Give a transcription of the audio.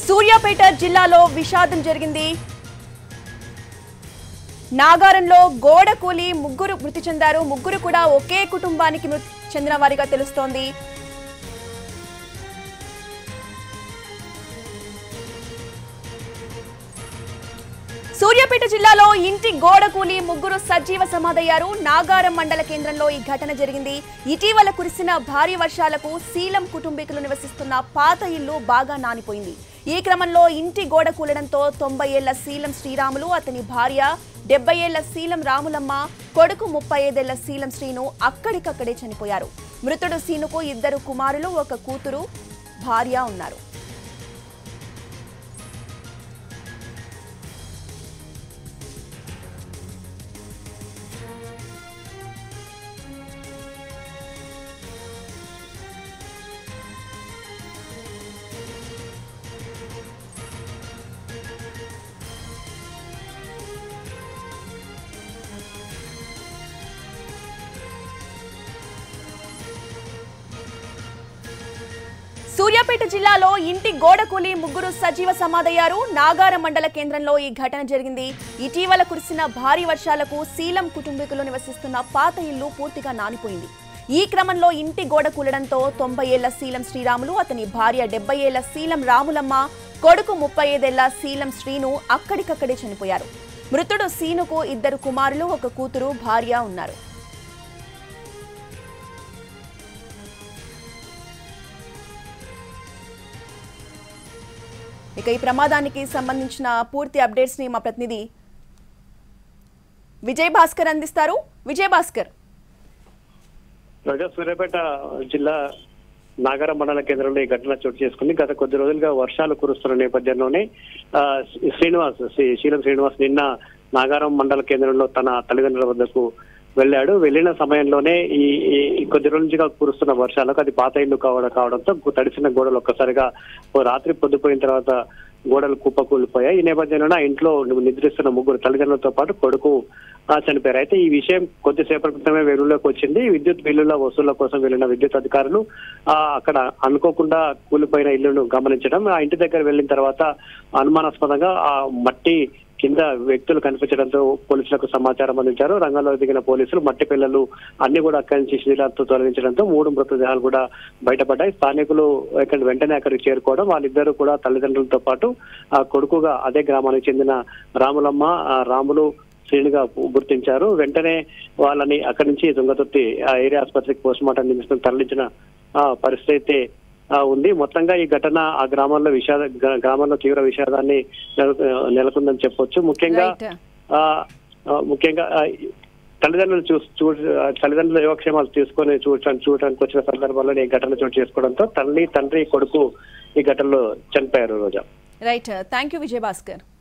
సూర్యాపేట జిల్లాలో విషాదం జరిగింది నాగారంలో గోడ కూలి ముగ్గురు మృతి చెందారు ముగ్గురు కూడా ఒకే కుటుంబానికి మృతి చెందిన వారిగా తెలుస్తోంది సూర్యాపేట జిల్లాలో ఇంటి గోడ కూలి ముగ్గురు సజీవ సమాధయ్యారు నాగారం మండల కేంద్రంలో ఈ ఘటన జరిగింది ఇటీవల కురిసిన భారీ వర్షాలకు శీలం కుటుంబీకులు నివసిస్తున్న పాత ఇల్లు బాగా నానిపోయింది ఈ క్రమంలో ఇంటి గోడ కూలడంతో తొంభై ఏళ్ల శీలం శ్రీరాములు అతని భార్య డెబ్బై ఏళ్ల శీలం రాములమ్మ కొడుకు ముప్పై ఐదేళ్ల శీలం శ్రీను అక్కడికక్కడే చనిపోయారు మృతుడు సీనుకు ఇద్దరు కుమారులు ఒక కూతురు భార్య ఉన్నారు సూర్యాపేట జిల్లాలో ఇంటి గోడ కూలి ముగ్గురు సజీవ సమాధయ్యారు నాగారం మండల కేంద్రంలో ఈ ఘటన జరిగింది ఇటీవల కురిసిన భారీ వర్షాలకు శీలం కుటుంబీకులు నివసిస్తున్న పాత ఇల్లు పూర్తిగా నానిపోయింది ఈ క్రమంలో ఇంటి గోడ కూలడంతో తొంభై ఏళ్ల శీలం శ్రీరాములు అతని భార్య డెబ్బై ఏళ్ల శీలం రాములమ్మ కొడుకు ముప్పై ఐదేళ్ల శీలం శ్రీను అక్కడికక్కడే చనిపోయారు మృతుడు సీనుకు ఇద్దరు కుమారులు ఒక కూతురు భార్య ఉన్నారు ఇక ఈ ప్రమాదానికి సంబంధించిన పూర్తి అప్డేట్స్ ని మా ప్రతినిధి విజయ్ భాస్కర్ అందిస్తారు విజయ్ భాస్కర్ ప్రజా సూర్యాపేట జిల్లా నాగర మండల కేంద్రంలో ఈ ఘటన చోటు చేసుకుంది గత కొద్ది రోజులుగా వర్షాలు కురుస్తున్న నేపథ్యంలోనే ఆ, శ్రీనివాస్ శ్రీ- శీలం శ్రీనివాస్ నిన్న నాగారం మండల కేంద్రంలో తన తల్లిదండ్రుల వద్దకు వెళ్ళాడు వెళ్ళిన సమయంలోనే ఈ ఈ- ఈ కొద్ది రోజుల నుంచిగా కురుస్తున్న వర్షాలకు అది పాత ఇల్లు కావడం కావడంతో తడిసిన గోడలు ఒక్కసారిగా ఓ రాత్రి పొద్దుపోయిన తర్వాత గోడలు కుప్పకూలిపోయాయి ఈ నేపథ్యంలోనే ఆ ఇంట్లో నిద్రిస్తున్న ముగ్గురు తల్లిదండ్రులతో పాటు కొడుకు ఆ, చనిపోయారు అయితే ఈ విషయం కొద్దిసేపటి క్రితమే వెలుగులోకి వచ్చింది విద్యుత్ బిల్లుల వసూళ్ల కోసం వెళ్లిన విద్యుత్ అధికారులు ఆ, అక్కడ అనుకోకుండా కూలిపోయిన ఇల్లును గమనించడం ఆ ఇంటి దగ్గర వెళ్ళిన తర్వాత అనుమానాస్పదంగా ఆ మట్టి కింద వ్యక్తులు కనిపించడంతో పోలీసులకు సమాచారం అందించారు రంగంలో దిగిన పోలీసులు మట్టి పిల్లలు అన్ని కూడా అక్కడి నుంచి శిథిలాలతో తొలగించడంతో మూడు మృతదేహాలు కూడా బయటపడ్డాయి స్థానికులు ఇక్కడ వెంటనే అక్కడికి చేరుకోవడం వాళ్ళిద్దరూ కూడా తల్లిదండ్రులతో పాటు ఆ కొడుకుగా అదే గ్రామానికి చెందిన రాములమ్మ ఆ రాములు శ్రేణిగా గుర్తించారు వెంటనే వాళ్ళని అక్కడి నుంచి దుంగతుర్తి ఆ ఏరియా ఆసుపత్రికి పోస్ట్ మార్టం నిమిషం తరలించిన ఆ, పరిస్థితి అయితే ఆ, ఉంది మొత్తంగా ఈ ఘటన ఆ గ్రామంలో విషాద గ్రా- గ్రామంలో తీవ్ర విషాదాన్ని నెల- నెలకొందని చెప్పొచ్చు ముఖ్యంగా రైట్ ఆ, ఆ, ముఖ్యంగా ఆ, తల్లిదండ్రులు చూ చూ ఆ, తల్లిదండ్రుల యోగక్షేమాలు తీసుకొని చూడటానికి చూడటానికి వచ్చిన సందర్భంలో ఈ ఘటన చోటు చేసుకోవడంతో తల్లి తండ్రి కొడుకు ఈ ఘటనలో చనిపోయారు Roja right thank you Vijay Bhaskar